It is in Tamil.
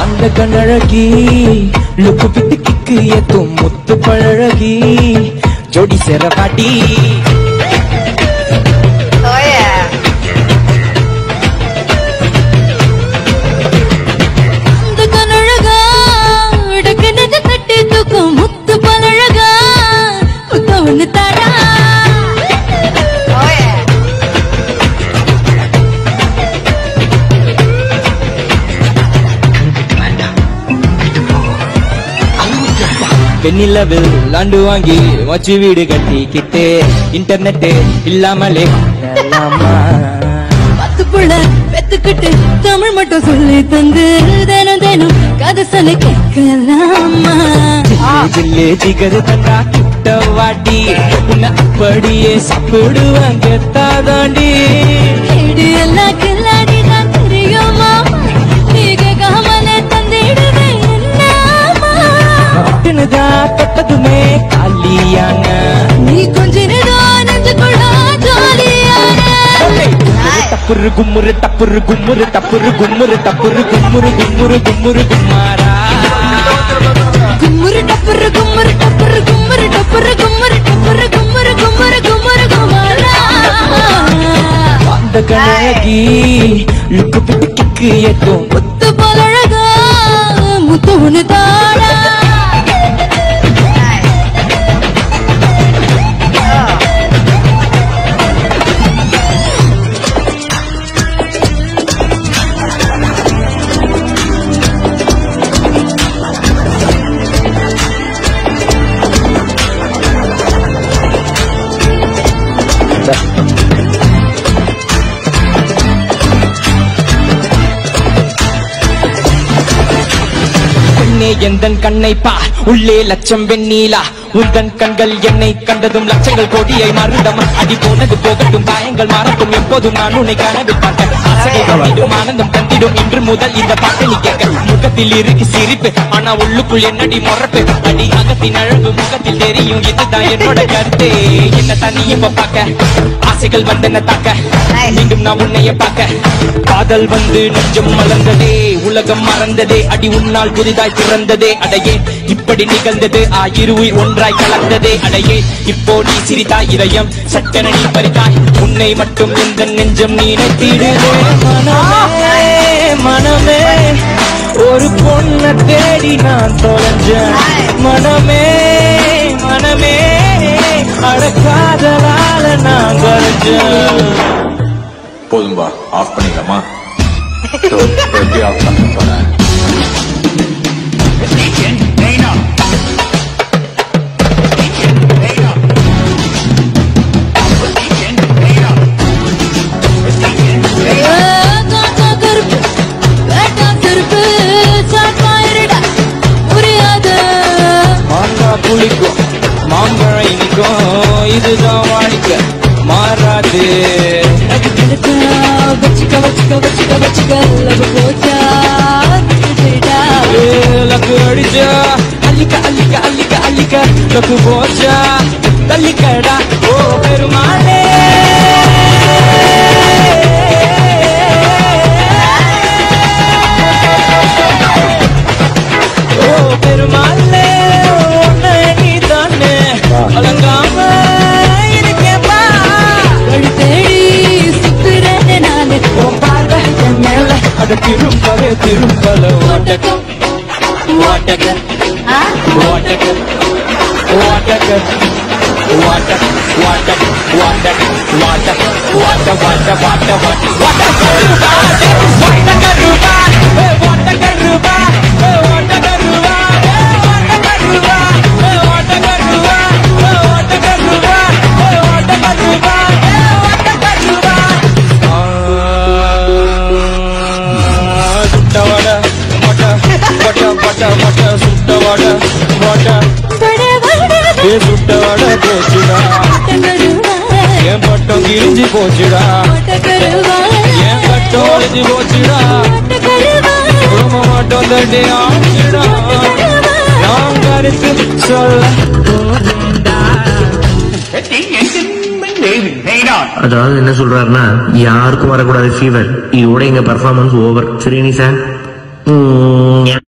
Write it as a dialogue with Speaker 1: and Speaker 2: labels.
Speaker 1: அந்த கண்ணழகி லுக்கு பிட்டு கிக்கு ஏத்தும் முத்து பழகி ஜோடி சேர பாட்டி
Speaker 2: Oh yeah.
Speaker 3: அந்த கனழகா டக்குனது தட்டி தூக்கும் முத்து பழகா முத்த ஒண்ணு தாடா
Speaker 2: Oh yeah.
Speaker 1: வெண்ணிலவில் லாண்டு வாங்கி வச்சு வீடு கட்டிக்கிட்டு இன்டர்நெட் இல்லாமலே வாழலாமா?
Speaker 3: பத்து புள்ள பெத்துக்கிட்டு தமிழ் மட்டும் சொல்லி தந்து தினம் தினம் கதை சொல்ல கேட்கலாமா
Speaker 1: ஜில்லு ஜிகரு தண்டா கிட்ட வாட்டி உன்னை அப்படியே சாப்பிடுவாங்க தாதாண்டி
Speaker 3: கேடு எல்லாம் கில்லாடி தான் தெரியுமா நீ கேட்காமலே தந்திடுவேன் என்னம்மா
Speaker 1: பட்டுனுதா தொட்டதுமே காலியான
Speaker 3: நீ கொஞ்ச நேரம் நெஞ்சுக்குள்ள ஜாலியான
Speaker 1: டப்புரு கும்முரு டப்புரு கும்முரு டப்புரு கும்முரு டப்புரு கும்முரு கும்முரு கும்முரு கும்மாரா
Speaker 3: கும்முரு டப்புரு கும்முரு டப்புரு கும்முரு டப்புரு கும்முரு டப்புரு கும்முரு கும்முரு கும்முரு குமாரா
Speaker 1: அந்த கண்ணகி லுக்கு பிட்டு கிக்கு ஏத்தும்
Speaker 3: முத்து போலழகா முத்து ஒண்ணு தாடா
Speaker 1: பெண்ணே எந்தன் கண்ணை பார் உள்ளே லட்சம் வெண்ணீலா உந்தன் கண்கள் என்னை கண்டதும் லட்சங்கள் கோடியை மருதம் அடி போனது போகட்டும் காயங்கள் மாறட்டும் எப்போதும் நான் உன்னை கனவு பார்க்க ஆசைகள் கண்டிடும் ஆனந்தம் தந்திடும் இன்று முதல் இந்த பாட்டை நீ கேட்க முகத்தில் இருக்கு சிரிப்பு ஆனா உள்ளுக்குள் என்னடி முறப்பு அடி அகத்தின் அழகு முகத்தில் தெரியும் இதுதான் என்னோட கருத்து என்ன தனி இப்ப பார்க்க ஆசைகள் வந்து என்ன தாக்க மீண்டும் நான் உன்னைய பார்க்க காதல் வந்து நெஞ்சம் மலர்ந்ததே உலகம் மறந்ததே அடி உன்னால் புதிதாய் பிறந்ததே அடையே இப்படி நிகழ்ந்தது ஆயிருவில் ஒன்றாய் கலந்ததே அடையே இப்போ நீ சிரித்தாய் இதயம் சட்டென நீ பறித்தாய் உன்னை மட்டும் எந்த நெஞ்சம் நீ நினைத்திடுதே மனமே மனமே ஒரு பொண்ண தேடி நான் தொலைஞ்சேன் மனமே மனமே அடக்காதலால நான் குறைஞ்சேன்
Speaker 4: போதும்பா ஆஃப் பண்ணிடலாமா So, இப்ப எப்படி ஆஃப் பண்ண போறேன்
Speaker 3: காக்கா கருப்பு வேட்டா செருப்பு சாக்கா இருடா புரியாத
Speaker 1: மாங்காய் புளிக்கும் மாம்பழம் இனிக்கும் இதுதான் வாழ்க்கை மாறாது
Speaker 3: வச்சுக்க வச்சுக்க வச்சுக்க வச்சுக்க லவ் போச்சா விட்டுடா.
Speaker 1: லக்கு அடிச்சா அள்ளிக்க அள்ளிக்க அள்ளிக்க அள்ளிக்க லக்கு போச்சா தள்ளிக்கடா ஓ பெருமாளே ஓ பெருமாளே உன்னை நீதானே அலங்காம இருக்கேப்பா
Speaker 3: வழி தேடி சுத்துறேனே நானு
Speaker 1: உன் பார்வை என் மேல அட திரும்பவே திரும்பல ஓட்டக்கம் ஓட்டக்கம்
Speaker 3: ஆ?
Speaker 1: ஓட்டக்கம் ஓட்டக்கம் ஓட்டக் ஓட்டக் ஓட்டக் ஓட்டக் ஓட்ட ஓட்ட ஓட்ட ஓட்ட ஓட்டக்கருவா ஓட்டக்கருவா ஓட்டக்கருவா ஓட்டக்கருவா ஓட்டக்கருவா ஓட்டக்கருவா ஓட்டக்கருவா ஓட்டக்கருவா ஓட்டக்கருவா சுட்டவட மொட்ட மொட்ட மொட்ட மொட்ட சுட்டவட மொட்ட
Speaker 3: பட வட
Speaker 1: ஏ சுட்டவட போச்சுடா
Speaker 3: ஓட்டக்கருவா,
Speaker 1: என் பட்டம் கிழிஞ்சு போச்சுடா
Speaker 3: ஓட்டக்கருவா,
Speaker 1: என் பட்டம் ஒழிஞ்சு போச்சுடா
Speaker 3: ஓட்டக்கருவா,
Speaker 1: ரொம்ப மட்டும் தட்டி ஆச்சுடா நான் கருத்து சொல்ல
Speaker 5: அதாவது என்ன சொல்றாருன்னா யாருக்கும் வரக்கூடாது ஃபீவர் இதோட எங்க பெர்ஃபார்மன்ஸ் ஓவர் சரி நீ சார்